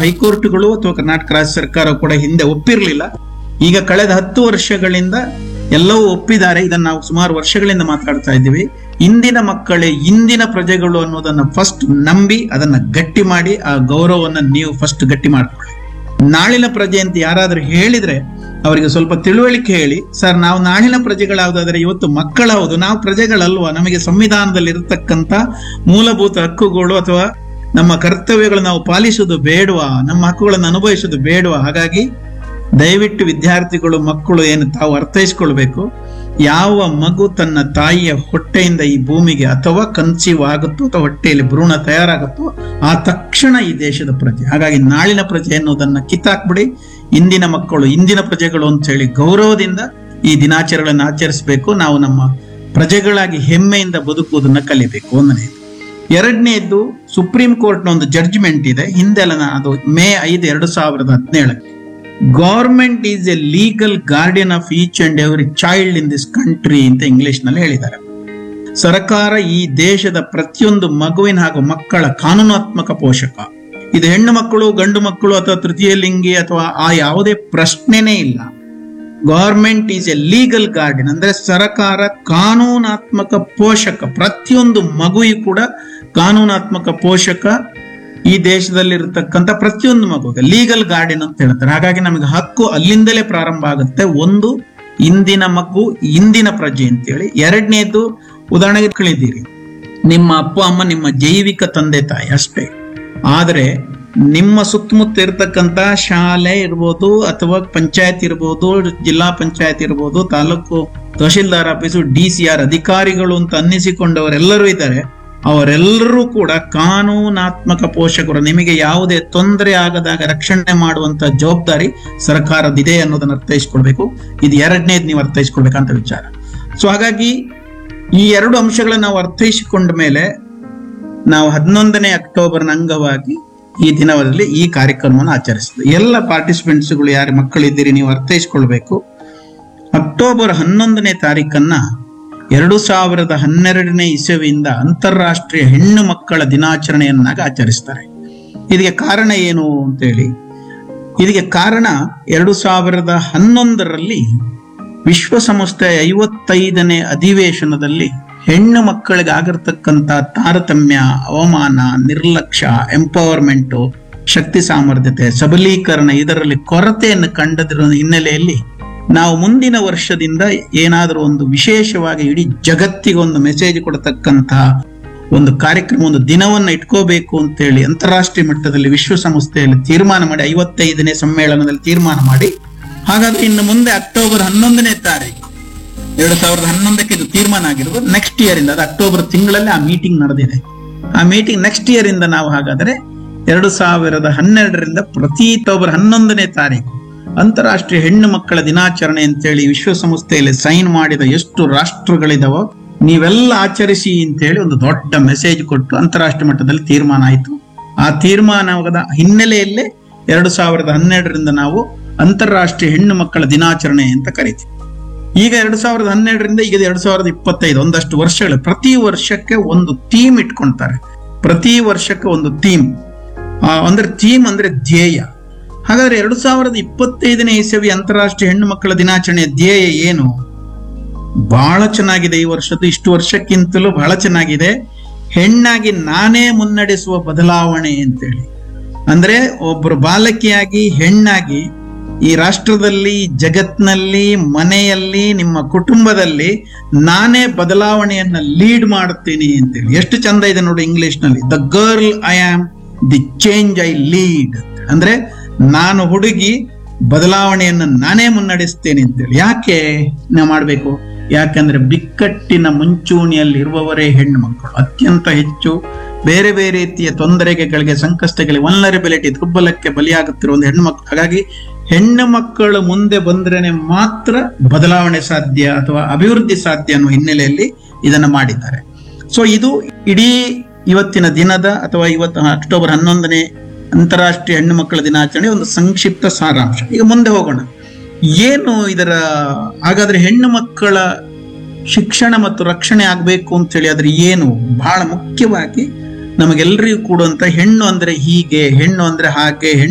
ಹೈಕೋರ್ಟ್ಗಳು ಅಥವಾ ಕರ್ನಾಟಕ ರಾಜ್ಯ ಸರ್ಕಾರ ಕೂಡ ಹಿಂದೆ ಒಪ್ಪಿರಲಿಲ್ಲ ಈಗ ಕಳೆದ ಹತ್ತು ವರ್ಷಗಳಿಂದ ಎಲ್ಲವೂ ಒಪ್ಪಿದ್ದಾರೆ ಇದನ್ನ ನಾವು ಸುಮಾರು ವರ್ಷಗಳಿಂದ ಮಾತಾಡ್ತಾ ಇದ್ದೀವಿ ಇಂದಿನ ಮಕ್ಕಳೇ ಇಂದಿನ ಪ್ರಜೆಗಳು ಅನ್ನೋದನ್ನ ಫಸ್ಟ್ ನಂಬಿ ಅದನ್ನ ಗಟ್ಟಿ ಮಾಡಿ ಆ ಗೌರವವನ್ನ ನೀವು ಫಸ್ಟ್ ಗಟ್ಟಿ ಮಾಡ್ಕೊಳ್ಳಿ ನಾಳಿನ ಪ್ರಜೆ ಅಂತ ಯಾರಾದ್ರೂ ಹೇಳಿದ್ರೆ ಅವರಿಗೆ ಸ್ವಲ್ಪ ತಿಳುವಳಿಕೆ ಹೇಳಿ ಸರ್ ನಾವು ನಾಳಿನ ಪ್ರಜೆಗಳಾವುದಾದ್ರೆ ಇವತ್ತು ಮಕ್ಕಳಾವುದು ನಾವು ಪ್ರಜೆಗಳಲ್ವಾ ನಮಗೆ ಸಂವಿಧಾನದಲ್ಲಿ ಇರತಕ್ಕಂತ ಮೂಲಭೂತ ಹಕ್ಕುಗಳು ಅಥವಾ ನಮ್ಮ ಕರ್ತವ್ಯಗಳು ನಾವು ಪಾಲಿಸುವುದು ಬೇಡವಾ ನಮ್ಮ ಹಕ್ಕುಗಳನ್ನು ಅನುಭವಿಸುವುದು ಬೇಡವಾ ಹಾಗಾಗಿ ದಯವಿಟ್ಟು ವಿದ್ಯಾರ್ಥಿಗಳು ಮಕ್ಕಳು ಏನು ತಾವು ಅರ್ಥೈಸ್ಕೊಳ್ಬೇಕು ಯಾವ ಮಗು ತನ್ನ ತಾಯಿಯ ಹೊಟ್ಟೆಯಿಂದ ಈ ಭೂಮಿಗೆ ಅಥವಾ ಕನ್ಸೀವ್ ಆಗುತ್ತೋ ಅಥವಾ ಹೊಟ್ಟೆಯಲ್ಲಿ ಭ್ರೂಣ ತಯಾರಾಗುತ್ತೋ ಆ ತಕ್ಷಣ ಈ ದೇಶದ ಪ್ರಜೆ ಹಾಗಾಗಿ ನಾಳಿನ ಪ್ರಜೆ ಅನ್ನೋದನ್ನ ಕಿತ್ತಾಕ್ಬಿಡಿ ಇಂದಿನ ಮಕ್ಕಳು ಇಂದಿನ ಪ್ರಜೆಗಳು ಅಂತ ಹೇಳಿ ಗೌರವದಿಂದ ಈ ದಿನಾಚರಣೆಗಳನ್ನು ಆಚರಿಸಬೇಕು ನಾವು ನಮ್ಮ ಪ್ರಜೆಗಳಾಗಿ ಹೆಮ್ಮೆಯಿಂದ ಬದುಕುವುದನ್ನ ಕಲಿಬೇಕು ಒಂದನೇದು ಎರಡನೇದ್ದು ಸುಪ್ರೀಂ ಕೋರ್ಟ್ನ ಒಂದು ಜಡ್ಜ್ಮೆಂಟ್ ಇದೆ ಹಿಂದೆಲ್ಲ ನಾನು ಅದು ಮೇ ಐದು ಎರಡು ಸಾವಿರದ ಹದಿನೇಳಕ್ಕೆ government is a legal guardian of each and every child in this country ಅಂತ ಇಂಗ್ಲಿಷ್ ನಲ್ಲಿ ಹೇಳಿದ್ದಾರೆ ಸರ್ಕಾರ ಈ ದೇಶದ ಪ್ರತಿಯೊಂದು ಮಗುವಿನ ಹಾಗೂ ಮಕ್ಕಳ ಕಾನೂನಾತ್ಮಕ ಪೋಷಕ ಇದು ಹೆಣ್ಣು ಮಕ್ಕಳು ಗಂಡು ಮಕ್ಕಳು ಅಥವಾ ತೃತೀಯ ಲಿಂಗಿ ಅಥವಾ ಆ ಯಾವುದೇ ಪ್ರಶ್ನೆನೇ ಇಲ್ಲ government is a legal guardian ಅಂದ್ರೆ ಸರ್ಕಾರ ಕಾನೂನಾತ್ಮಕ ಪೋಷಕ ಪ್ರತಿಯೊಂದು ಮಗುವಿಗೂ ಕೂಡ ಕಾನೂನಾತ್ಮಕ ಪೋಷಕ ಈ ದೇಶದಲ್ಲಿರತಕ್ಕಂತ ಪ್ರತಿಯೊಂದು ಮಗುವಿಗೆ ಲೀಗಲ್ ಗಾರ್ಡಿಯನ್ ಅಂತ ಹೇಳ್ತಾರೆ ಹಾಗಾಗಿ ನಮಗೆ ಹಕ್ಕು ಅಲ್ಲಿಂದಲೇ ಪ್ರಾರಂಭ ಆಗುತ್ತೆ ಒಂದು ಇಂದಿನ ಮಗು ಇಂದಿನ ಪ್ರಜೆ ಅಂತೇಳಿ ಎರಡನೇದು ಉದಾಹರಣೆಗೆ ಕಳಿದ್ದೀರಿ ನಿಮ್ಮ ಅಪ್ಪ ಅಮ್ಮ ನಿಮ್ಮ ಜೈವಿಕ ತಂದೆ ತಾಯಿ ಅಷ್ಟೇ ಆದರೆ ನಿಮ್ಮ ಸುತ್ತಮುತ್ತ ಇರತಕ್ಕಂತ ಶಾಲೆ ಇರ್ಬೋದು ಅಥವಾ ಪಂಚಾಯತ್ ಇರ್ಬೋದು ಜಿಲ್ಲಾ ಪಂಚಾಯತ್ ಇರ್ಬೋದು taluk tahsildar office D C or ಅಧಿಕಾರಿಗಳು ಅಂತ ಅನ್ನಿಸಿಕೊಂಡವರೆಲ್ಲರೂ ಇದ್ದಾರೆ ಅವರೆಲ್ಲರೂ ಕೂಡ ಕಾನೂನಾತ್ಮಕ ಪೋಷಕರು ನಿಮಗೆ ಯಾವುದೇ ತೊಂದರೆ ಆಗದಾಗ ರಕ್ಷಣೆ ಮಾಡುವಂತ ಜವಾಬ್ದಾರಿ ಸರ್ಕಾರದಿದೆ ಅನ್ನೋದನ್ನ ಅರ್ಥೈಸ್ಕೊಳ್ಬೇಕು ಇದು ಎರಡನೇದು ನೀವು ಅರ್ಥೈಸ್ಕೊಳ್ಬೇಕಂತ ವಿಚಾರ ಸೊ ಹಾಗಾಗಿ ಈ ಎರಡು ಅಂಶಗಳನ್ನ ನಾವು ಅರ್ಥೈಸಿಕೊಂಡ ಮೇಲೆ ನಾವು ಹನ್ನೊಂದನೇ ಅಕ್ಟೋಬರ್ನ ಅಂಗವಾಗಿ ಈ ದಿನದಲ್ಲಿ ಈ ಕಾರ್ಯಕ್ರಮವನ್ನು ಆಚರಿಸಿದ್ವಿ ಎಲ್ಲ ಪಾರ್ಟಿಸಿಪೆಂಟ್ಸ್ಗಳು ಯಾರು ಮಕ್ಕಳಿದ್ದೀರಿ ನೀವು ಅರ್ಥೈಸ್ಕೊಳ್ಬೇಕು ಅಕ್ಟೋಬರ್ ಹನ್ನೊಂದನೇ ತಾರೀಕನ್ನ ಎರಡು ಸಾವಿರದ ಹನ್ನೆರಡನೇ ಇಸವಿಯಿಂದ ಅಂತಾರಾಷ್ಟ್ರೀಯ ಹೆಣ್ಣು ಮಕ್ಕಳ ದಿನಾಚರಣೆಯನ್ನಾಗಿ ಆಚರಿಸ್ತಾರೆ ಇದಕ್ಕೆ ಕಾರಣ ಏನು ಅಂತೇಳಿ ಇದಕ್ಕೆ ಕಾರಣ ಎರಡು ಸಾವಿರದ ಹನ್ನೊಂದರಲ್ಲಿ ವಿಶ್ವಸಂಸ್ಥೆಯ ಐವತ್ತೈದನೇ ಅಧಿವೇಶನದಲ್ಲಿ ಹೆಣ್ಣು ಮಕ್ಕಳಿಗೆ ಆಗಿರ್ತಕ್ಕಂಥ ತಾರತಮ್ಯ ಅವಮಾನ ನಿರ್ಲಕ್ಷ್ಯ ಎಂಪವರ್ಮೆಂಟು ಶಕ್ತಿ ಸಾಮರ್ಥ್ಯತೆ ಸಬಲೀಕರಣ ಇದರಲ್ಲಿ ಕೊರತೆಯನ್ನು ಕಂಡದಿರುವ ಹಿನ್ನೆಲೆಯಲ್ಲಿ ನಾವು ಮುಂದಿನ ವರ್ಷದಿಂದ ಏನಾದರೂ ಒಂದು ವಿಶೇಷವಾಗಿ ಇಡೀ ಜಗತ್ತಿಗೆ ಒಂದು ಮೆಸೇಜ್ ಕೊಡತಕ್ಕಂತಹ ಒಂದು ಕಾರ್ಯಕ್ರಮ ಒಂದು ದಿನವನ್ನ ಇಟ್ಕೋಬೇಕು ಅಂತೇಳಿ ಅಂತಾರಾಷ್ಟ್ರೀಯ ಮಟ್ಟದಲ್ಲಿ ವಿಶ್ವಸಂಸ್ಥೆಯಲ್ಲಿ ತೀರ್ಮಾನ ಮಾಡಿ ಐವತ್ತೈದನೇ ಸಮ್ಮೇಳನದಲ್ಲಿ ತೀರ್ಮಾನ ಮಾಡಿ ಹಾಗಾದ್ರೆ ಇನ್ನು ಮುಂದೆ ಅಕ್ಟೋಬರ್ ಹನ್ನೊಂದನೇ ತಾರೀಕು ಎರಡು ಸಾವಿರದ ಹನ್ನೊಂದಕ್ಕೆ ಇದು ತೀರ್ಮಾನ ಆಗಿರೋದು ನೆಕ್ಸ್ಟ್ ಇಯರ್ ಇಂದ ಅದು ಅಕ್ಟೋಬರ್ ತಿಂಗಳಲ್ಲಿ ಆ ಮೀಟಿಂಗ್ ನಡೆದಿದೆ ಆ ಮೀಟಿಂಗ್ ನೆಕ್ಸ್ಟ್ ಇಯರ್ ಇಂದ ನಾವು ಹಾಗಾದ್ರೆ ಎರಡು ಸಾವಿರದ ಹನ್ನೆರಡರಿಂದ ಪ್ರತಿ ಅಕ್ಟೋಬರ್ ಹನ್ನೊಂದನೇ ತಾರೀಕು ಅಂತಾರಾಷ್ಟ್ರೀಯ ಹೆಣ್ಣು ಮಕ್ಕಳ ದಿನಾಚರಣೆ ಅಂತೇಳಿ ವಿಶ್ವಸಂಸ್ಥೆಯಲ್ಲಿ ಸೈನ್ ಮಾಡಿದ ಎಷ್ಟು ರಾಷ್ಟ್ರಗಳಿದಾವೋ ನೀವೆಲ್ಲ ಆಚರಿಸಿ ಅಂತೇಳಿ ಒಂದು ದೊಡ್ಡ ಮೆಸೇಜ್ ಕೊಟ್ಟು ಅಂತಾರಾಷ್ಟ್ರೀಯ ಮಟ್ಟದಲ್ಲಿ ತೀರ್ಮಾನ ಆಯಿತು ಆ ತೀರ್ಮಾನದ ಹಿನ್ನೆಲೆಯಲ್ಲೇ ಎರಡು ಸಾವಿರದ ಹನ್ನೆರಡರಿಂದ ನಾವು ಅಂತಾರಾಷ್ಟ್ರೀಯ ಹೆಣ್ಣು ಮಕ್ಕಳ ದಿನಾಚರಣೆ ಅಂತ ಕರಿತೀವಿ ಈಗ ಎರಡ್ ಸಾವಿರದ ಹನ್ನೆರಡರಿಂದ ಈಗ ಎರಡ್ ಸಾವಿರದ ಇಪ್ಪತ್ತೈದು ಒಂದಷ್ಟು ವರ್ಷಗಳು ಪ್ರತಿ ವರ್ಷಕ್ಕೆ ಒಂದು ಥೀಮ್ ಇಟ್ಕೊಂತಾರೆ ಪ್ರತಿ ವರ್ಷಕ್ಕೆ ಒಂದು ಥೀಮ್ ಅಂದ್ರೆ ಥೀಮ್ ಅಂದ್ರೆ ಧ್ಯೇಯ ಹಾಗಾದ್ರೆ ಎರಡ್ ಸಾವಿರದ ಇಪ್ಪತ್ತೈದನೇ ಇಸವಿ ಅಂತಾರಾಷ್ಟ್ರೀಯ ಹೆಣ್ಣು ಮಕ್ಕಳ ದಿನಾಚರಣೆಯ ಧ್ಯೇಯ ಏನು ಬಹಳ ಚೆನ್ನಾಗಿದೆ ಈ ವರ್ಷದ್ದು ಇಷ್ಟು ವರ್ಷಕ್ಕಿಂತಲೂ ಬಹಳ ಚೆನ್ನಾಗಿದೆ ಹೆಣ್ಣಾಗಿ ನಾನೇ ಮುನ್ನಡೆಸುವ ಬದಲಾವಣೆ ಅಂತೇಳಿ ಅಂದ್ರೆ ಒಬ್ಬರು ಬಾಲಕಿಯಾಗಿ ಹೆಣ್ಣಾಗಿ ಈ ರಾಷ್ಟ್ರದಲ್ಲಿ ಜಗತ್ನಲ್ಲಿ ಮನೆಯಲ್ಲಿ ನಿಮ್ಮ ಕುಟುಂಬದಲ್ಲಿ ನಾನೇ ಬದಲಾವಣೆಯನ್ನ ಲೀಡ್ ಮಾಡುತ್ತೀನಿ ಅಂತೇಳಿ ಎಷ್ಟು ಚಂದ ಇದೆ ನೋಡಿ ಇಂಗ್ಲಿಷ್ ನಲ್ಲಿ the girl I am the change I lead ಅಂದ್ರೆ ನಾನು ಹುಡುಗಿ ಬದಲಾವಣೆಯನ್ನು ನಾನೇ ಮುನ್ನಡೆಸ್ತೇನೆ ಅಂತೇಳಿ ಯಾಕೆ ನಾವು ಮಾಡಬೇಕು ಯಾಕಂದ್ರೆ ಬಿಕ್ಕಟ್ಟಿನ ಮುಂಚೂಣಿಯಲ್ಲಿ ಇರುವವರೇ ಹೆಣ್ಣು ಮಕ್ಕಳು ಅತ್ಯಂತ ಹೆಚ್ಚು ಬೇರೆ ಬೇರೆ ರೀತಿಯ ತೊಂದರೆಗಳಿಗೆ ಸಂಕಷ್ಟಗಳಿಗೆ ವಲ್ನರಬಿಲಿಟಿ ದುರ್ಬಲಕ್ಕೆ ಬಲಿಯಾಗುತ್ತಿರುವ ಒಂದು ಹೆಣ್ಣು ಮಕ್ಕಳು ಹಾಗಾಗಿ ಹೆಣ್ಣು ಮಕ್ಕಳು ಮುಂದೆ ಬಂದ್ರೇನೆ ಮಾತ್ರ ಬದಲಾವಣೆ ಸಾಧ್ಯ ಅಥವಾ ಅಭಿವೃದ್ಧಿ ಸಾಧ್ಯ ಅನ್ನುವ ಹಿನ್ನೆಲೆಯಲ್ಲಿ ಇದನ್ನು ಮಾಡಿದ್ದಾರೆ ಸೊ ಇದು ಇಡೀ ಇವತ್ತಿನ ದಿನದ ಅಥವಾ ಇವತ್ತು ಅಕ್ಟೋಬರ್ ಹನ್ನೊಂದನೇ ಅಂತಾರಾಷ್ಟ್ರೀಯ ಹೆಣ್ಣು ಮಕ್ಕಳ ದಿನಾಚರಣೆ ಒಂದು ಸಂಕ್ಷಿಪ್ತ ಸಾರಾಂಶ ಈಗ ಮುಂದೆ ಹೋಗೋಣ ಏನು ಇದರ ಹಾಗಾದ್ರೆ ಹೆಣ್ಣು ಮಕ್ಕಳ ಶಿಕ್ಷಣ ಮತ್ತು ರಕ್ಷಣೆ ಆಗಬೇಕು ಅಂತ ಹೇಳಿ ಆದ್ರೆ ಏನು ಬಹಳ ಮುಖ್ಯವಾಗಿ ನಮಗೆಲ್ಲರಿಗೂ ಕೂಡುವಂತ ಹೆಣ್ಣು ಅಂದ್ರೆ ಹೀಗೆ ಹೆಣ್ಣು ಅಂದ್ರೆ ಹಾಗೆ ಹೆಣ್ಣು